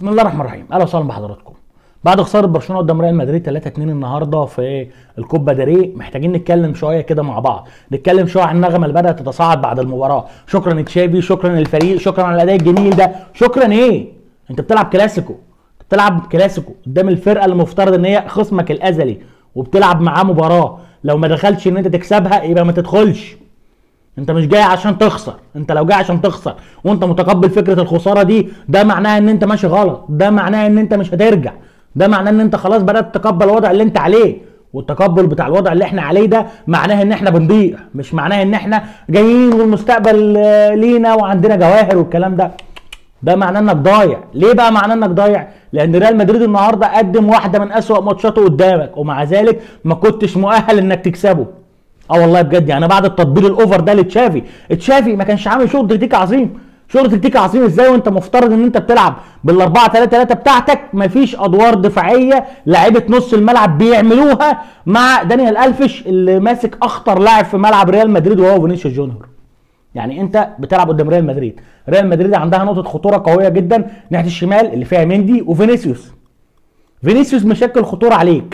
بسم الله الرحمن الرحيم اهلا وسهلا بحضراتكم بعد خساره برشلونه قدام ريال مدريد 3 2 النهارده في الكوبا داري محتاجين نتكلم شويه كده مع بعض نتكلم شويه عن النغمه اللي بدات تتصاعد بعد المباراه شكرا تشافي شكرا للفريق شكرا على الاداء الجميل ده شكرا ايه انت بتلعب كلاسيكو بتلعب كلاسيكو قدام الفرقه المفترض ان هي خصمك الازلي وبتلعب معاه مباراه لو ما دخلتش ان انت تكسبها يبقى ما تدخلش انت مش جاي عشان تخسر انت لو جاي عشان تخسر وانت متقبل فكره الخساره دي ده معناه ان انت ماشي غلط ده معناه ان انت مش هترجع ده معناه ان انت خلاص بدات تتقبل الوضع اللي انت عليه والتقبل بتاع الوضع اللي احنا عليه ده معناه ان احنا بنضيع مش معناه ان احنا جايين والمستقبل آه، لينا وعندنا جواهر والكلام ده ده معناه انك ضايع ليه بقى معناه انك ضايع لان ريال مدريد النهارده قدم واحده من اسوأ ماتشاته قدامك ومع ذلك ما كنتش مؤهل انك تكسبه اه والله بجد يعني بعد التطبيل الاوفر ده لتشافي تشافي ما كانش عامل شغل تكتيكي عظيم شغل تكتيكي عظيم ازاي وانت مفترض ان انت بتلعب بالاربعه 3 3 بتاعتك مفيش ادوار دفاعيه لعيبه نص الملعب بيعملوها مع دانيال الفش اللي ماسك اخطر لاعب في ملعب ريال مدريد وهو فينيسيوس جونيور يعني انت بتلعب قدام ريال مدريد ريال مدريد عندها نقطه خطوره قويه جدا ناحيه الشمال اللي فيها مندي وفينيسيوس فينيسيوس مشكل خطوره عليك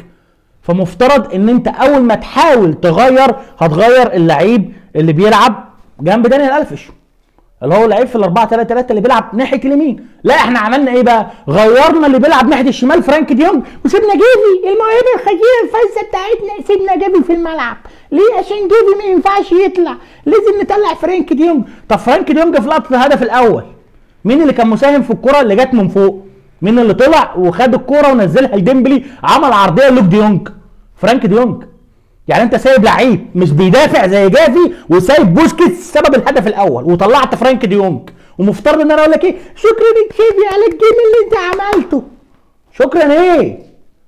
فمفترض ان انت اول ما تحاول تغير هتغير اللعيب اللي بيلعب جنب دانيال الفش اللي هو لعيب في الاربعه 3 3 اللي بيلعب ناحيه اليمين لا احنا عملنا ايه بقى غيرنا اللي بيلعب ناحيه الشمال فرانك ديونج وسيبنا جيفي الموهبه الخطيره الفايزه بتاعتنا سيبنا جيفي في الملعب ليه عشان جيفي ما ينفعش يطلع لازم نطلع فرانك ديونج طب فرانك ديونج في لقطه الهدف الاول مين اللي كان مساهم في الكره اللي جت من فوق مين اللي طلع وخد الكره ونزلها لديمبلي عمل عرضيه لوك ديونج فرانك ديونج يعني انت سايب لعيب مش بيدافع زي جافي وسايب بوسكيتس سبب الهدف الاول وطلعت فرانك ديونج ومفترض ان انا اقول لك ايه شكرا يا تشافي على الجيم اللي انت عملته شكرا ايه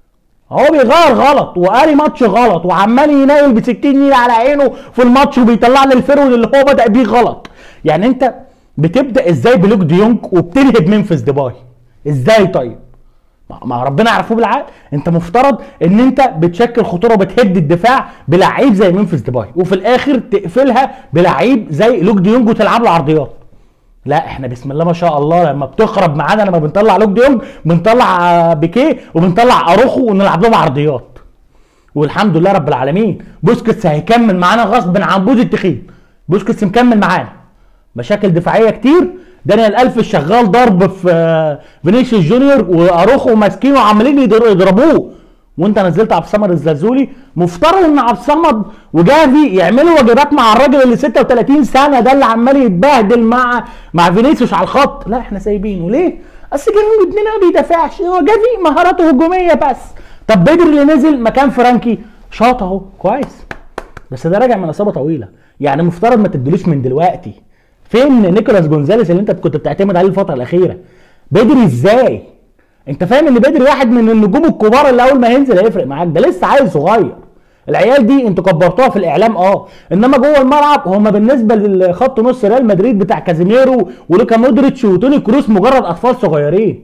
هو بيغير غلط وقاري ماتش غلط وعمال ينايل ب 60 نيله على عينه في الماتش وبيطلع لي الفرود اللي هو بدا بيه غلط يعني انت بتبدا ازاي بلوك ديونج وبتنهي بمنفس ديباي ازاي طيب ما- ما ربنا يعرفوه بالعقل انت مفترض ان انت بتشكل خطوره وبتهد الدفاع بلعيب زي منفس ديباي وفي الاخر تقفلها بلعيب زي لوك ديونج وتلعب له عرضيات لا احنا بسم الله ما شاء الله لما بتخرب معانا لما بنطلع لوك ديونج بنطلع آه، بيكيه وبنطلع اروخو ونلعب لهم عرضيات والحمد لله رب العالمين بوسكيتس هيكمل معانا غصب عن بوز التخين بوسكيتس مكمل معانا مشاكل دفاعيه كتير دانيال الف شغال ضرب في آه، فينيسيوس جونيور واروخو ماسكينه وعمالين يضر- يضربوه وانت نزلت عبد الصمد الزلزولي مفترض ان عبد الصمد وجافي يعملوا واجبات مع الراجل اللي 36 سنه ده اللي عمال يتبهدل مع مع فينيسيوس على الخط لا احنا سايبينه ليه؟ اصل جافي ابننا ما بيدافعش هو جافي مهاراته هجوميه بس طب بدر اللي نزل مكان فرانكي شاط اهو كويس بس ده راجع من اصابه طويله يعني مفترض ما تدلوش من دلوقتي فين نيكولاس جونزاليس اللي انت كنت بتعتمد عليه الفتره الاخيره بدري ازاي انت فاهم ان بدري واحد من النجوم الكبار اللي اول ما ينزل هيفرق معاك ده لسه عيل صغير العيال دي انتوا كبرتوها في الاعلام اه انما جوه الملعب هم بالنسبه لخط نص ريال مدريد بتاع كازيميرو ولوكا مودريتش وتوني كروس مجرد اطفال صغيرين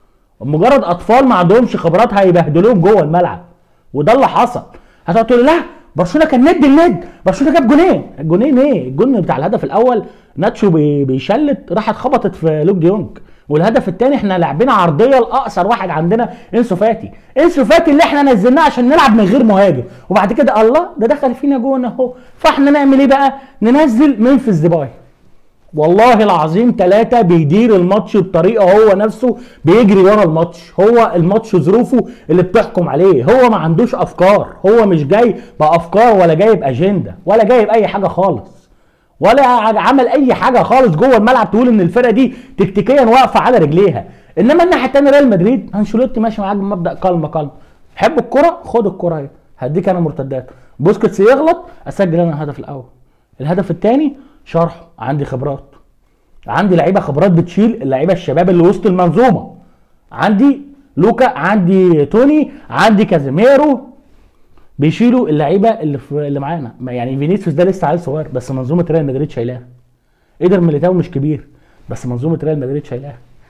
مجرد اطفال ما عندهمش خبرات هيبهدلوهم جوه الملعب وده اللي حصل هتقعد تقول لا برشلونه كان ند الند برشلونه جاب جونين الجونين ايه الجون بتاع الهدف الاول ناتشو بي- بيشلت راحت خبطت في لوك ديونج والهدف الثاني احنا لاعبين عرضيه لاقصر واحد عندنا انسو فاتي انسو فاتي اللي احنا نزلناه عشان نلعب من غير مهاجم وبعد كده الله ده دخل فينا جون اهو فاحنا نعمل ايه بقى ننزل منفس ديباي والله العظيم ثلاثة بيدير الماتش بطريقة هو نفسه بيجري ورا الماتش هو الماتش ظروفه اللي بتحكم عليه هو ما عندوش أفكار هو مش جاي بأفكار ولا جاي بأجندة ولا جاي بأي حاجة خالص ولا عمل أي حاجة خالص جوه الملعب تقول إن الفرقة دي تكتيكيا واقفة على رجليها إنما الناحية التانية ريال مدريد أنشيلوتي ماشي معاك بمبدأ كلمة كلمة حب الكرة خد الكرة اهي هديك أنا مرتدات بوسكيتس يغلط أسجل أنا الهدف الأول الهدف الثاني شرحه عندي خبرات عندي لعيبه خبرات بتشيل اللعيبه الشباب اللي وسط المنظومه عندي لوكا عندي توني عندي كازيميرو بيشيلوا اللعيبه اللي في اللي معانا ما يعني فينيسيوس ده لسه عيل صغير بس منظومه ريال مدريد شايلاه قدر ميليتاو مش كبير بس منظومه ريال مدريد شايلاه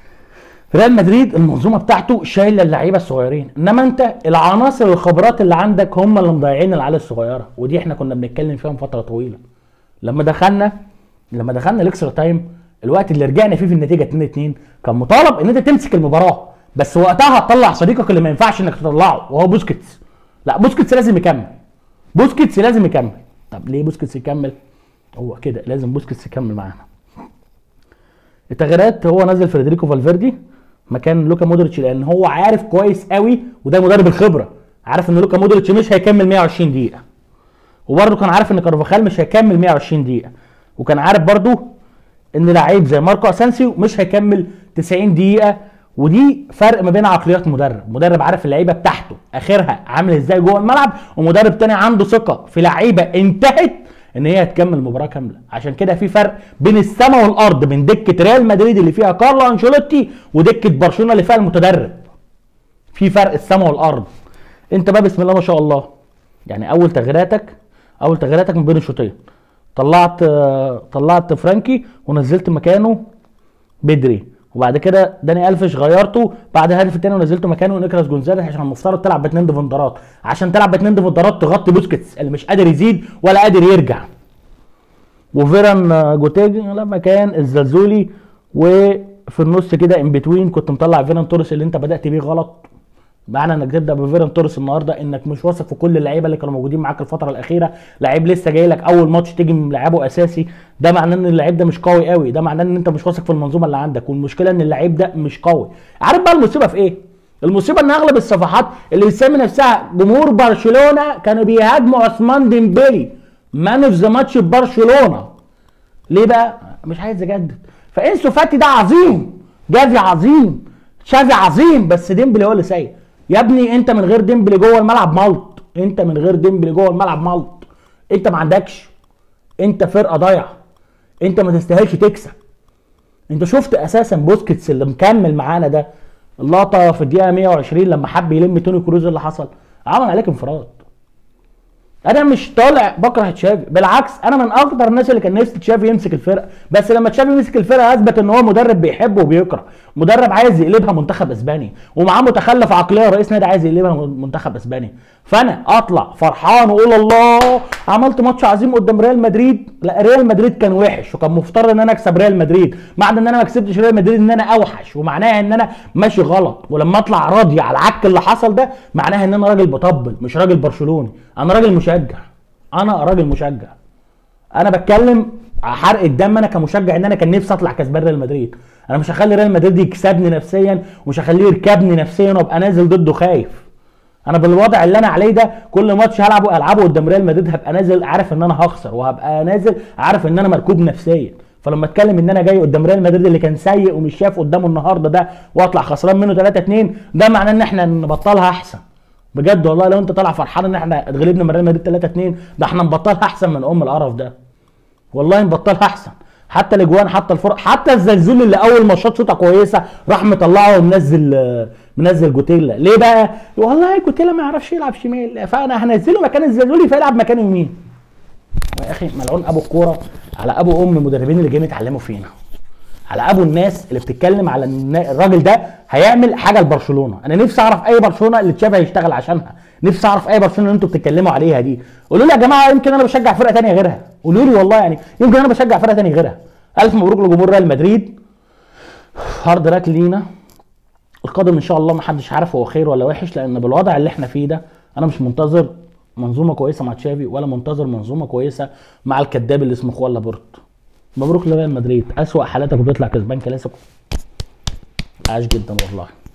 ريال مدريد المنظومه بتاعته شايله اللعيبه الصغيرين انما انت العناصر الخبرات اللي عندك هم اللي مضيعين العيال الصغيره ودي احنا كنا بنتكلم فيها من فتره طويله لما دخلنا لما دخلنا الاكسترا تايم الوقت اللي رجعنا فيه في النتيجه 2 2 كان مطالب ان انت تمسك المباراه بس وقتها هتطلع صديقك اللي ما ينفعش انك تطلعه وهو بوسكيتس لا بوسكيتس لازم يكمل بوسكيتس لازم يكمل طب ليه بوسكيتس يكمل هو كده لازم بوسكيتس يكمل معانا التغييرات هو نزل فريدريكو فالفيردي مكان لوكا مودريتش لان هو عارف كويس قوي وده مدرب الخبره عارف ان لوكا مودريتش مش هيكمل 120 دقيقه وبرده كان عارف ان كارفاخال مش هيكمل 120 دقيقه وكان عارف برده ان لعيب زي ماركو اسانسيو مش هيكمل 90 دقيقه ودي فرق ما بين عقليات مدرب مدرب عارف اللعيبه بتاعته اخرها عامل ازاي جوه الملعب ومدرب تاني عنده ثقه في لعيبه انتهت ان هي هتكمل مباراه كامله عشان كده في فرق بين السماء والارض بين دكه ريال مدريد اللي فيها كارلو انشيلوتي ودكه برشلونه اللي فيها المتدرب في فرق السماء والارض انت بقى بسم الله ما شاء الله يعني اول تغييراتك اول تغييراتك من بين الشوطين طلعت طلعت فرانكي ونزلت مكانه بدري وبعد كده داني الفش غيرته بعد الهدف الثاني ونزلته مكانه نيكلاس جونزاليس عشان المفترض تلعب باثنين ديفندرات عشان تلعب باثنين ديفندرات تغطي بوسكيتس اللي مش قادر يزيد ولا قادر يرجع وفيران جوتيج لما كان الزلزولي وفي النص كده ان بتوين كنت مطلع فيران توريس اللي انت بدات بيه غلط معنى انك تبدا بفيران توريس النهارده انك مش واثق في كل اللعيبه اللي كانوا موجودين معاك الفتره الاخيره لعيب لسه جاي لك اول ماتش تيجي ملعبه اساسي ده معناه ان اللعيب ده مش قوي قوي ده معناه ان انت مش واثق في المنظومه اللي عندك والمشكله ان اللعيب ده مش قوي عارف بقى المصيبه في ايه المصيبه ان اغلب الصفحات اللي بتسمي نفسها جمهور برشلونه كانوا بيهاجموا عثمان ديمبلي مان اوف ذا ماتش ببرشلونه ليه بقى مش عايز اجدد فانسو فاتي ده عظيم جافي عظيم شافي عظيم بس ديمبلي هو اللي سيء يا ابني انت من غير ديمبلي جوه الملعب ملط انت من غير ديمبلي جوه الملعب ملط انت ما عندكش انت فرقه ضايعه انت ما تستاهلش تكسب انت شفت اساسا بوسكيتس اللي مكمل معانا ده اللقطه في الدقيقه 120 لما حب يلم توني كروز اللي حصل عمل عليك انفراد انا مش طالع بكره تشافي بالعكس انا من اكتر الناس اللي كان نفسي تشافي يمسك الفرقه بس لما تشافي مسك الفرقه اثبت ان هو مدرب بيحب وبيكره مدرب عايز يقلبها منتخب اسباني ومعاه متخلف عقليه رئيس نادي عايز يقلبها منتخب اسباني فانا اطلع فرحان واقول الله عملت ماتش عظيم قدام ريال مدريد لا ريال مدريد كان وحش وكان مفترض ان انا اكسب ريال مدريد معنى ان انا ما كسبتش ريال مدريد ان انا اوحش ومعناها ان انا ماشي غلط ولما اطلع راضي على العك اللي حصل ده معناها ان انا راجل بطبل مش راجل برشلوني انا راجل مشجع انا راجل مشجع انا بتكلم حرق الدم انا كمشجع ان انا كان نفسي اطلع كسبان ريال مدريد انا مش هخلي ريال مدريد يكسبني نفسيا ومش هخليه يركبني نفسيا وابقى نازل ضده خايف انا بالوضع اللي انا عليه ده كل ماتش هلعبه العبه قدام ريال مدريد هبقى نازل عارف ان انا هخسر وهبقى نازل عارف ان انا مركوب نفسيا فلما اتكلم ان انا جاي قدام ريال مدريد اللي كان سيء ومش شاف قدامه النهارده ده واطلع خسران منه 3 2 ده معناه ان احنا نبطلها احسن بجد والله لو انت طالع فرحان ان احنا اتغلبنا من ريال مدريد 3 2 ده احنا نبطلها احسن من ام القرف ده والله نبطلها احسن حتى الاجوان حتى الفرق حتى الزلزول اللي اول ما شاط شوطه كويسه راح مطلعه ومنزل منزل جوتيلا ليه بقى والله جوتيلا ما يعرفش يلعب شمال فانا هنزله مكان الزلزولي فيلعب مكان يمين يا اخي ملعون ابو الكوره على ابو ام المدربين اللي جايين يتعلموا فينا على ابو الناس اللي بتتكلم على ان الراجل ده هيعمل حاجه لبرشلونه انا نفسي اعرف اي برشلونه اللي تشافي هيشتغل عشانها نفسي اعرف اي برشلونه اللي انتوا بتتكلموا عليها دي قولوا لي يا جماعه يمكن انا بشجع فرقه ثانيه غيرها قولوا لي والله يعني يمكن انا بشجع فرقه ثانيه غيرها الف مبروك لجمهور ريال مدريد هارد راك لينا القادم ان شاء الله ما حدش عارف هو خير ولا وحش لان بالوضع اللي احنا فيه ده انا مش منتظر منظومه كويسه مع تشافي ولا منتظر منظومه كويسه مع الكذاب اللي اسمه خوان لابورت مبروك لريال مدريد اسوأ حالاتك وبيطلع كسبان كلاسيكو عاش جدا والله